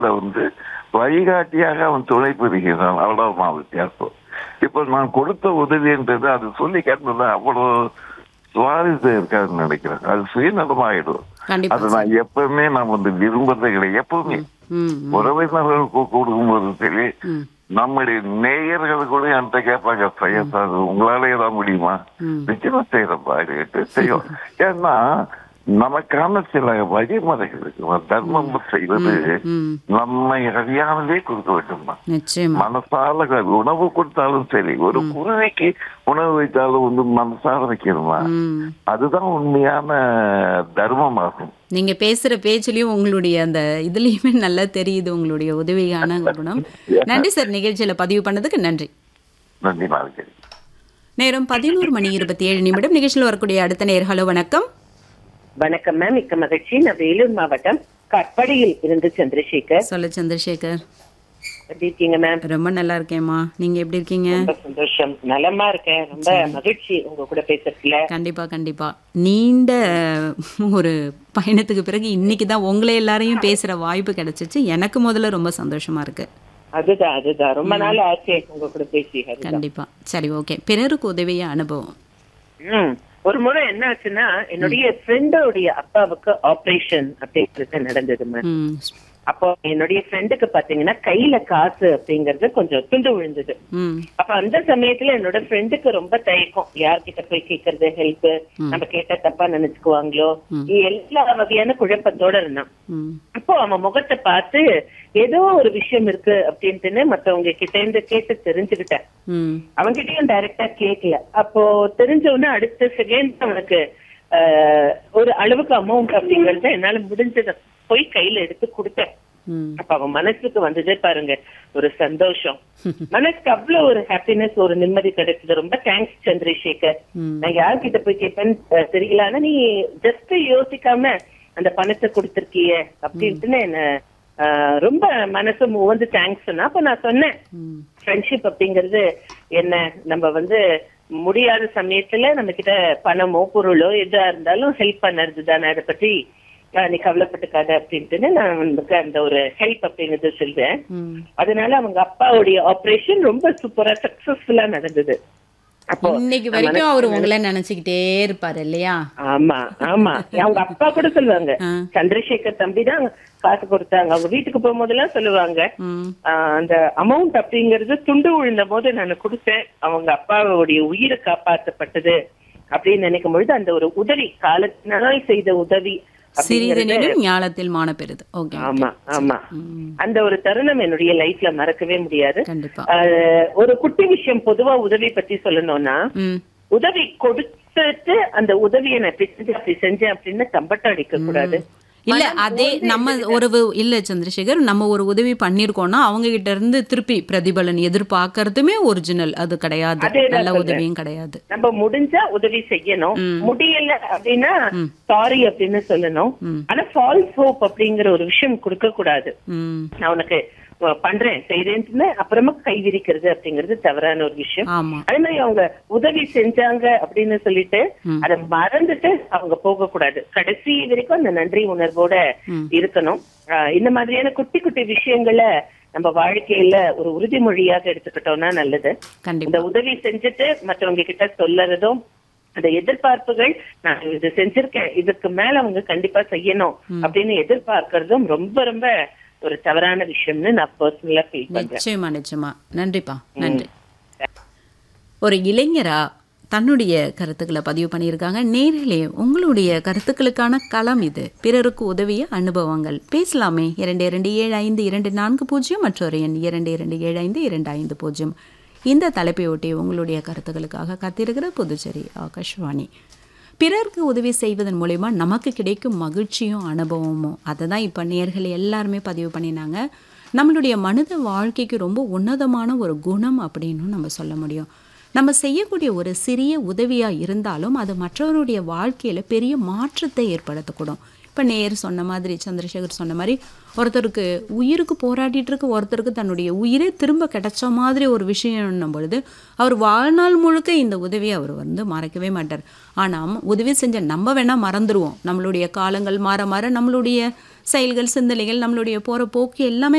வந்து வழிகாட்டியாக அவன் துணை புரிகிறான் அவ்வளவுதான் வித்தியாசம் இப்ப நான் கொடுத்த உதவின்றது அது சொல்லி கேட்டது அவ்வளவு சுவாரஸ்யம் இருக்காதுன்னு நினைக்கிறேன் அது சுயநலமாயிடும் கண்டிப்பா அது நான் எப்பவுமே நான் வந்து விரும்புறதே கிடையாது எப்பவுமே ம் ம், உறவினர்களுக்கு கொடுக்கும்போது சரி ம் நம்முடைய நேயர்கள் கூட என்கிட்ட கேட்பாங்க செய்ய சார் உங்களால ஏதாவது முடியுமா ம். நிச்சயமா செய்யறப்பா கேட்டு செய்யும் ஏன்னா நமக்கான சில வழிமுறைகள் இருக்கு தர்மம் செய்வது ம் நம்மை அறியாமலே கொடுக்க வேண்டுமா நிச்சயமா மனசால உணவு கொடுத்தாலும் சரி ஒரு குருவிக்கு உணவு வைத்தாலும் வந்து மனசால வைக்கணுமா ம் அதுதான் உண்மையான தர்மமாகும் நீங்க பேசுற பேச்சுலயும் உங்களுடைய அந்த இதுலயுமே நல்லா தெரியுது உங்களுடைய உதவியான குணம் நன்றி சார் நிகழ்ச்சியில பதிவு பண்ணதுக்கு நன்றி நன்றி மாதிரி நேரம் பதினோரு மணி இருபத்தி ஏழு நிமிடம் நிகழ்ச்சியில் வரக்கூடிய அடுத்த நேர் ஹலோ வணக்கம் வணக்கம் மேம் மிக்க மகிழ்ச்சி நான் வேலூர் மாவட்டம் கட்படியில் இருந்து சந்திரசேகர் சொல்ல சந்திரசேகர் எப்படி இருக்கீங்க மேம் ரொம்ப நல்லா இருக்கேம்மா நீங்க எப்படி இருக்கீங்க ரொம்ப சந்தோஷம் நலமா இருக்கேன் ரொம்ப மகிழ்ச்சி உங்க கூட பேசுறதுல கண்டிப்பா கண்டிப்பா நீண்ட ஒரு பயணத்துக்கு பிறகு இன்னைக்கு தான் உங்களை எல்லாரையும் பேசுற வாய்ப்பு கிடைச்சிச்சு எனக்கு முதல்ல ரொம்ப சந்தோஷமா இருக்கு அதுதான் அதுதான் ரொம்ப நாள் ஆச்சு உங்க கூட பேசி அதுதான். கண்டிப்பா சரி ஓகே பிறருக்கு உதவிய அனுபவம் ம். ஒரு முறை என்ன ஆச்சுன்னா என்னுடைய ஃப்ரெண்டோடைய அப்பாவுக்கு ஆபரேஷன் அப்படிங்கிறது நடந்தது மேம் ம் அப்போ என்னுடைய ஃப்ரெண்டுக்கு பாத்தீங்கன்னா கையில காசு அப்படிங்கறது கொஞ்சம் துண்டு விழுந்தது ம் அப்ப அந்த சமயத்துல என்னோட ஃப்ரெண்டுக்கு ரொம்ப தயக்கம் யார்கிட்ட போய் கேக்குறது ஹெல்ப் நம்ம கேட்டா தப்பா நினைச்சுக்குவாங்களோ எல்லா வகையான குழப்பத்தோட இருந்தான் ம் அப்போ அவன் முகத்தை பார்த்து ஏதோ ஒரு விஷயம் இருக்கு அப்படின்ட்டுன்னு மத்தவங்க கிட்ட இருந்து கேட்டு தெரிஞ்சுக்கிட்டேன் ம் அவன்கிட்டயும் டைரக்டா கேட்கல அப்போ தெரிஞ்ச உடனே அடுத்த செகண்ட் அவனுக்கு ஆஹ், ஒரு அளவுக்கு அமௌண்ட் அப்படிங்கறத என்னால முடிஞ்சதை போய் கையில எடுத்து கொடுத்தேன் ம் அப்ப அவன் மனசுக்கு வந்ததே பாருங்க ஒரு சந்தோஷம் மனசுக்கு அவ்வளவு ஒரு ஹாப்பினஸ் ஒரு நிம்மதி கிடைச்சது ரொம்ப தேங்க்ஸ் சந்திரசேகர் ம். நான் யார்கிட்ட போய் கேட்பேன்னு அஹ், தெரியல ஆனா நீ ஜஸ்ட் யோசிக்காம அந்த பணத்தை கொடுத்திருக்கிய அப்படின்ட்டு என்ன அஹ், ரொம்ப மனசு வந்து தேங்க்ஸ் சொன்னா அப்ப நான் சொன்னேன் ம் ஃப்ரெண்ட்ஷிப் அப்படிங்கிறது என்ன நம்ம வந்து முடியாத சமயத்துல நம்ம கிட்ட பணமோ பொருளோ எதா இருந்தாலும் ஹெல்ப் பண்ணறது தானே அதை பத்தி அஹ், நீ கவலைப்பட்டுக்காத அப்படின்ட்டு நான் உனக்கு அந்த ஒரு ஹெல்ப் அப்படிங்கறது சொல்றேன் ம் அதனால அவங்க அப்பாவுடைய ஆபரேஷன் ரொம்ப சூப்பரா சக்சஸ்ஃபுல்லா நடந்தது அப்போ இன்னைக்கு வரைக்கும் அவர் உங்களை நினைச்சுக்கிட்டே இருப்பாரு இல்லையா ஆமா ஆமா அவங்க அப்பா கூட சொல்லுவாங்க ஆ. சந்திரசேகர் தம்பி தான் காசு கொடுத்தாங்க அவங்க வீட்டுக்கு போகும்போதெல்லாம் சொல்லுவாங்க ம் ஆஹ் அந்த அமௌண்ட் அப்படிங்கறது துண்டு விழுந்த போது நான் கொடுத்தேன் அவங்க அப்பாவுடைய உயிரை காப்பாற்றப்பட்டது அப்படின்னு நினைக்கும் பொழுது அந்த ஒரு உதவி காலத்தினால் செய்த உதவி அப்படிங்கறது சிறிதனிலும் ஞாலத்தில் மான பெறுது ஓகே ஆமா ஆமா ம் அந்த ஒரு தருணம் என்னுடைய லைஃப்ல மறக்கவே முடியாது கண்டிப்பா ஆஹ் ஒரு குட்டி விஷயம் பொதுவா உதவி பத்தி சொல்லணும்னா ம் உதவி கொடுத்துட்டு அந்த உதவியை நான் இப்படி செஞ்சேன் அப்படி செஞ்சேன் அப்படின்னு தம்பட்டம் அடிக்க கூடாது இல்ல அதே நம்ம ஒரு வு- இல்ல சந்திரசேகர் நம்ம ஒரு உதவி பண்ணிருக்கோம்னா அவங்க கிட்ட இருந்து திருப்பி பிரதிபலன் எதிர்பார்க்கறதுமே ஒரிஜினல் அது கிடையாது அதேதான் நல்ல சொல்றேன். உதவியும் கிடையாது நம்ம முடிஞ்சா உதவி செய்யணும் முடியல அப்படின்னா சாரி அப்படின்னு சொல்லணும் ஆனா ஃபால்ஸ் ஹோப் அப்படிங்கிற ஒரு விஷயம் கொடுக்க கூடாது ம் நான் உனக்கு அஹ், பண்றேன் செய்யறேன்னு அப்புறமா கை விரிக்கிறது அப்படிங்கிறது தவறான ஒரு விஷயம் ஆமா அதே மாதிரி அவங்க உதவி செஞ்சாங்க அப்படின்னு சொல்லிட்டு அதை மறந்துட்டு அவங்க போக கூடாது கடைசி வரைக்கும் அந்த நன்றி உணர்வோட இருக்கணும் ஆஹ் இந்த மாதிரியான குட்டி குட்டி விஷயங்களை நம்ம வாழ்க்கையில ஒரு உறுதிமொழியாக எடுத்துக்கிட்டோம்னா நல்லது கண்டிப்பா இந்த உதவி செஞ்சுட்டு மற்றவங்க கிட்ட சொல்லறதும் அந்த எதிர்பார்ப்புகள் நான் இது செஞ்சிருக்கேன் இதுக்கு மேல அவங்க கண்டிப்பா செய்யணும் அப்படின்னு எதிர்பார்க்கறதும் ரொம்ப ரொம்ப ஒரு தவறான விஷயம்னு நான் பர்சனலா ஃபீல் பண்றேன் நிச்சயமா நிச்சயமா நன்றிப்பா நன்றி ஒரு இளைஞரா தன்னுடைய கருத்துக்களை பதிவு பண்ணியிருக்காங்க நேரிலே உங்களுடைய கருத்துக்களுக்கான களம் இது பிறருக்கு உதவிய அனுபவங்கள் பேசலாமே இரண்டு இரண்டு ஏழு ஐந்து இரண்டு நான்கு பூஜ்ஜியம் மற்றொரு எண் இரண்டு இரண்டு ஏழு ஐந்து இரண்டு ஐந்து பூஜ்ஜியம் இந்த தலைப்பை ஒட்டி உங்களுடைய கருத்துக்களுக்காக காத்திருக்கிற புதுச்சேரி ஆகாஷ்வாணி பிறருக்கு உதவி செய்வதன் மூலயமா நமக்கு கிடைக்கும் மகிழ்ச்சியும் அனுபவமும் அதை தான் இப்போ நேர்கள் எல்லாருமே பதிவு பண்ணினாங்க நம்மளுடைய மனித வாழ்க்கைக்கு ரொம்ப உன்னதமான ஒரு குணம் அப்படின்னு நம்ம சொல்ல முடியும் நம்ம செய்யக்கூடிய ஒரு சிறிய உதவியாக இருந்தாலும் அது மற்றவருடைய வாழ்க்கையில் பெரிய மாற்றத்தை ஏற்படுத்தக்கூடும் இப்போ நேர் சொன்ன மாதிரி சந்திரசேகர் சொன்ன மாதிரி ஒருத்தருக்கு உயிருக்கு போராடிட்டு இருக்க ஒருத்தருக்கு தன்னுடைய உயிரே திரும்ப கிடைச்ச மாதிரி ஒரு விஷயம்னும் பொழுது அவர் வாழ்நாள் முழுக்க இந்த உதவியை அவர் வந்து மறக்கவே மாட்டார் ஆனால் உதவி செஞ்ச நம்ம வேணால் மறந்துடுவோம் நம்மளுடைய காலங்கள் மாற மாற நம்மளுடைய செயல்கள் சிந்தனைகள் நம்மளுடைய போற போக்கு எல்லாமே